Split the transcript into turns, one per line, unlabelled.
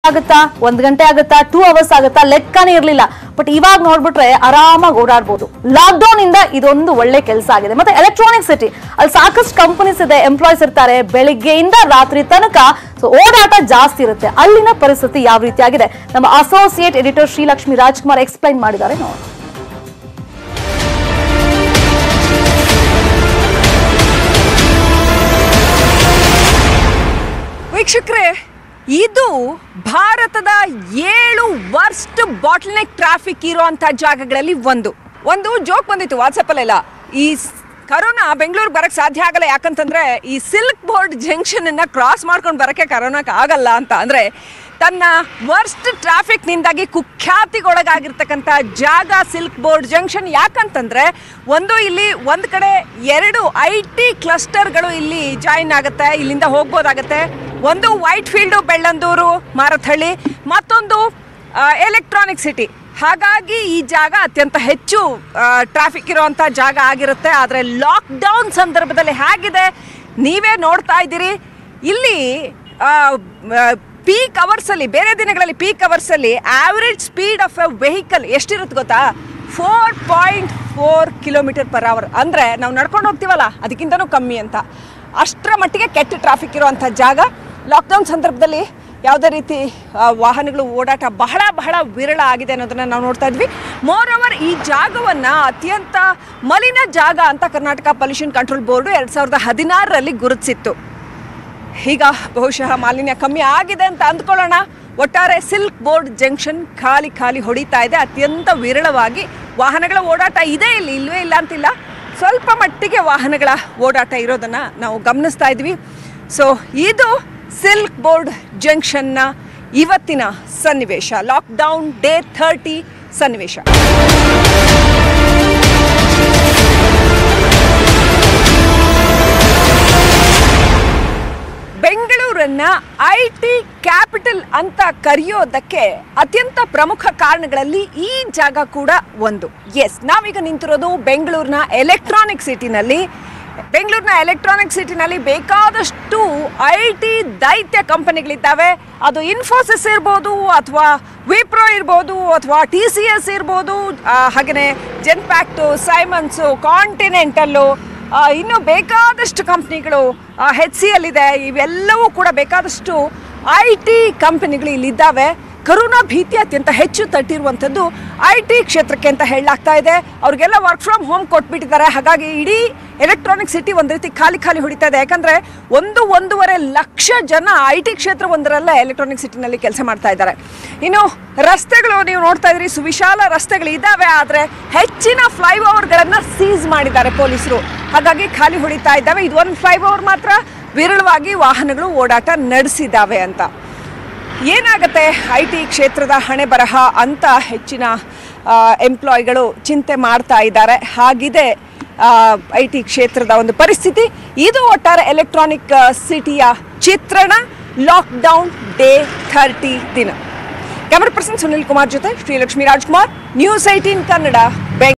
ಆಗುತ್ತಾ ಒಂದ್ ಗಂಟೆ ಆಗುತ್ತಾ ಟೂ ಅವರ್ಸ್ ಆಗುತ್ತಾ ಲೆಕ್ಕನೇ ಇರ್ಲಿಲ್ಲ ಬಟ್ ಇವಾಗ ನೋಡ್ಬಿಟ್ರೆ ಆರಾಮಾಗಿ ಓಡಾಡ್ಬೋದು ಲಾಕ್ ಡೌನ್ ಇಂದ ಇದೊಂದು ಒಳ್ಳೆ ಕೆಲಸ ಆಗಿದೆ ಮತ್ತೆ ಎಲೆಕ್ಟ್ರಾನಿಕ್ ಸಿಟಿ ಅಲ್ಲಿ ಸಾಕಷ್ಟು ಕಂಪನೀಸ್ ಇದೆ ಎಂಪ್ಲಾಯ್ಸ್ ಇರ್ತಾರೆ ಬೆಳಿಗ್ಗೆಯಿಂದ ರಾತ್ರಿ ತನಕ ಸೊ ಓಡಾಟ ಜಾಸ್ತಿ ಇರುತ್ತೆ ಅಲ್ಲಿನ ಪರಿಸ್ಥಿತಿ ಯಾವ ರೀತಿಯಾಗಿದೆ ನಮ್ಮ associate editor Srilakshmi Rajkumar explain ಮಾಡಿದ್ದಾರೆ ನೋಡಿ
ವೀಕ್ಷಕರೇ ಇದು ಭಾರತದ ಏಳು ವರ್ಸ್ಟ್ ಬಾಟ್ಲ್ ನೆಕ್ ಟ್ರಾಫಿಕ್ ಇರುವಂತ ಜಾಗಗಳಲ್ಲಿ ಒಂದು ಒಂದು ಜೋಕ್ ಬಂದಿತ್ತು ವಾಟ್ಸಪ್ ಅಲ್ಲೆಲ್ಲ ಈ ಸ್- ಕರೋನಾ ಬೆಂಗಳೂರು ಬರಕ್ ಸಾಧ್ಯ ಆಗಲ್ಲ ಯಾಕಂತಂದ್ರೆ ಈ ಸಿಲ್ಕ್ ಬೋರ್ಡ್ ಜಂಕ್ಷನ್ ಅನ್ನ ಕ್ರಾಸ್ ಮಾಡ್ಕೊಂಡು ಬರಕ್ಕೆ ಕರೋನಾಕ್ ಆಗಲ್ಲ ಅಂತ ಅಂದ್ರೆ ತನ್ನ ವರ್ಸ್ಟ್ ಟ್ರಾಫಿಕ್ ನಿಂದಾಗಿ ಕುಖ್ಯಾತಿಗೊಳಗಾಗಿರ್ತಕ್ಕಂಥ ಜಾಗ ಸಿಲ್ಕ್ ಬೋರ್ಡ್ ಜಂಕ್ಷನ್ ಯಾಕಂತಂದ್ರೆ ಒಂದು ಇಲ್ಲಿ ಒಂದ್ ಕಡೆ ಎರಡು ಐ ಟಿ ಕ್ಲಸ್ಟರ್ಗಳು ಇಲ್ಲಿ ಜಾಯಿನ್ ಆಗುತ್ತೆ ಇಲ್ಲಿಂದ ಹೋಗ್ಬೋದಾಗತ್ತೆ ಒಂದು ವೈಟ್ ಫೀಲ್ಡು ಬೆಳ್ಳಂದೂರು ಮಾರಥಳ್ಳಿ ಮತ್ತೊಂದು ಎಲೆಕ್ಟ್ರಾನಿಕ್ ಸಿಟಿ ಹಾಗಾಗಿ ಈ ಜಾಗ ಅತ್ಯಂತ ಹೆಚ್ಚು ಟ್ರಾಫಿಕ್ ಇರುವಂಥ ಜಾಗ ಆಗಿರುತ್ತೆ ಆದರೆ ಲಾಕ್ಡೌನ್ ಸಂದರ್ಭದಲ್ಲಿ ಹೇಗಿದೆ ನೀವೇ ನೋಡ್ತಾ ಇದ್ದೀರಿ ಇಲ್ಲಿ ಪೀಕ್ ಅವರ್ಸಲ್ಲಿ ಬೇರೆ ದಿನಗಳಲ್ಲಿ ಪೀಕ್ ಅವರ್ಸಲ್ಲಿ average speed of a vehicle ಎಷ್ಟಿರುತ್ತೆ ಗೊತ್ತಾ four point four kilometre per hour ಅಂದರೆ ನಾವು ನಡ್ಕೊಂಡು ಹೋಗ್ತೀವಲ್ಲ ಅದಕ್ಕಿಂತನೂ ಕಮ್ಮಿ ಅಂತ ಅಷ್ಟರ ಮಟ್ಟಿಗೆ ಕೆಟ್ಟ ಟ್ರಾಫಿಕ್ ಇರುವಂಥ ಜಾಗ ಲಾಕ್ಡೌನ್ ಸಂದರ್ಭದಲ್ಲಿ ಯಾವುದೇ ರೀತಿ ಆ, ವಾಹನಗಳು ಓಡಾಟ ಬಹಳ ಬಹಳ ವಿರಳ ಆಗಿದೆ ಅನ್ನೋದನ್ನ ನಾವು ನೋಡ್ತಾ ಇದ್ವಿ ಮೋರ್ ಓವರ್ ಈ ಜಾಗವನ್ನು ಅತ್ಯಂತ ಮಲಿನ ಜಾಗ ಅಂತ ಕರ್ನಾಟಕ ಪೊಲ್ಯೂಷನ್ ಕಂಟ್ರೋಲ್ ಬೋರ್ಡು ಎರಡು ಸಾವಿರದ ಹದಿನಾರರಲ್ಲಿ ಗುರುತಿಸಿತ್ತು ಈಗ ಬಹುಶಃ ಮಾಲಿನ್ಯ ಕಮ್ಮಿ ಆಗಿದೆ ಅಂತ ಅಂದ್ಕೊಳ್ಳೋಣ ಒಟ್ಟಾರೆ ಸಿಲ್ಕ್ ಬೋರ್ಡ್ ಜಂಕ್ಷನ್ ಖಾಲಿ ಖಾಲಿ ಹೊಡಿತಾ ಇದೆ ಅತ್ಯಂತ ವಿರಳವಾಗಿ ವಾಹನಗಳ ಓಡಾಟ ಇದೆ ಇಲ್ಲಿ ಇಲ್ವೇ ಇಲ್ಲ ಅಂತಿಲ್ಲ ಸ್ವಲ್ಪ ಮಟ್ಟಿಗೆ ವಾಹನಗಳ ಓಡಾಟ ಇರೋದನ್ನ ನಾವು ಗಮನಿಸ್ತಾ ಇದ್ವಿ ಸೊ ಇದು ಸಿಲ್ಕ್ ಬೋರ್ಡ್ ಜಂಕ್ಷನ್ನ ಇವತ್ತಿನ ಸನ್ನಿವೇಶ ಲಾಕ್ಡೌನ್ ಡೇ ಥರ್ಟಿ ಸನ್ನಿವೇಶ ಬೆಂಗಳೂರನ್ನ ಐ ಟಿ ಕ್ಯಾಪಿಟಲ್ ಅಂತ ಕರೆಯೋದಕ್ಕೆ ಅತ್ಯಂತ ಪ್ರಮುಖ ಕಾರಣಗಳಲ್ಲಿ ಈ ಜಾಗ ಕೂಡ ಒಂದು ಎಸ್ ನಾವೀಗ ನಿಂತಿರೋದು ಬೆಂಗಳೂರಿನ ಎಲೆಕ್ಟ್ರಾನಿಕ್ ಸಿಟಿನಲ್ಲಿ ಬೆಂಗಳೂರಿನ ಎಲೆಕ್ಟ್ರಾನಿಕ್ ಸಿಟಿನಲ್ಲಿ ಬೇಕಾದಷ್ಟು ಐ ಟಿ ದೈತ್ಯ ಕಂಪನಿಗಳಿದ್ದಾವೆ ಅದು ಇನ್ಫೋಸಿಸ್ ಇರ್ಬೋದು ಅಥವಾ ವಿಪ್ರೋ ಇರ್ಬೋದು ಅಥವಾ ಟಿ ಸಿ ಎಸ್ ಇರ್ಬೋದು ಹಾಗೆಯೇ ಜೆನ್ಪ್ಯಾಕ್ಟು ಸೈಮನ್ಸು ಕಾಂಟಿನೆಂಟಲ್ಲು ಆ, ಇನ್ನು ಬೇಕಾದಷ್ಟು ಕಂಪ್ನಿಗಳು ಹೆಚ್ ಸಿ ಇದೆ ಇವೆಲ್ಲವೂ ಕೂಡ ಬೇಕಾದಷ್ಟು ಐ ಟಿ ಕಂಪನಿಗಳು ಇಲ್ಲಿದ್ದಾವೆ ಕರೋನಾ ಭೀತಿ ಅತ್ಯಂತ ಹೆಚ್ಚು ತಟ್ಟಿರುವಂಥದ್ದು ಐ ಟಿ ಕ್ಷೇತ್ರಕ್ಕೆ ಅಂತ ಹೇಳಲಾಗ್ತಾ ಇದೆ ಅವ್ರಿಗೆಲ್ಲ ವರ್ಕ್ ಫ್ರಮ್ ಹೋಮ್ ಕೊಟ್ಬಿಟ್ಟಿದ್ದಾರೆ ಹಾಗಾಗಿ ಇಡೀ ಎಲೆಕ್ಟ್ರಾನಿಕ್ ಸಿಟಿ ಒಂದು ರೀತಿ ಖಾಲಿ ಖಾಲಿ ಹೊಡಿತಾ ಇದೆ ಯಾಕಂದ್ರೆ ಒಂದು ಒಂದೂವರೆ ಲಕ್ಷ ಜನ ಐ ಟಿ ಕ್ಷೇತ್ರ ಒಂದರಲ್ಲ ಎಲೆಕ್ಟ್ರಾನಿಕ್ ಸಿಟಿನಲ್ಲಿ ಕೆಲಸ ಮಾಡ್ತಾ ಇದ್ದಾರೆ ಇನ್ನು ರಸ್ತೆಗಳು ನೀವು ನೋಡ್ತಾ ಇದ್ರಿ ಸುವಿಶಾಲ ರಸ್ತೆಗಳು ಇದ್ದಾವೆ ಆದರೆ ಹೆಚ್ಚಿನ ಫ್ಲೈಓವರ್ಗಳನ್ನು ಸೀಸ್ ಮಾಡಿದ್ದಾರೆ ಪೊಲೀಸರು ಹಾಗಾಗಿ ಖಾಲಿ ಹೊಡಿತಾ ಇದ್ದಾವೆ ಇದು ಒಂದು ಫ್ಲೈಓವರ್ ಮಾತ್ರ ವಿರಳವಾಗಿ ವಾಹನಗಳು ಓಡಾಟ ನಡೆಸಿದ್ದಾವೆ ಅಂತ ಏನಾಗುತ್ತೆ ಐ ಟಿ ಕ್ಷೇತ್ರದ ಹಣೆ ಬರಹ ಅಂತ ಹೆಚ್ಚಿನ ಎಂಪ್ಲಾಯ್ಗಳು ಚಿಂತೆ ಮಾಡ್ತಾ ಇದ್ದಾರೆ ಹಾಗಿದೆ ಐ ಟಿ ಕ್ಷೇತ್ರದ ಒಂದು ಪರಿಸ್ಥಿತಿ ಇದು ಒಟ್ಟಾರೆ ಎಲೆಕ್ಟ್ರಾನಿಕ್ ಸಿಟಿಯ ಚಿತ್ರಣ ಲಾಕ್ಡೌನ್ ಡೇ ಥರ್ಟಿ ದಿನ ಕ್ಯಾಮರಾ ಪರ್ಸನ್ ಸುನಿಲ್ ಕುಮಾರ್ ಜೊತೆ ಶ್ರೀಲಕ್ಷ್ಮಿ ರಾಜ್ಕುಮಾರ್ ನ್ಯೂಸ್ ಏಟೀನ್ ಕನ್ನಡ ಬೆಂಗಳೂರು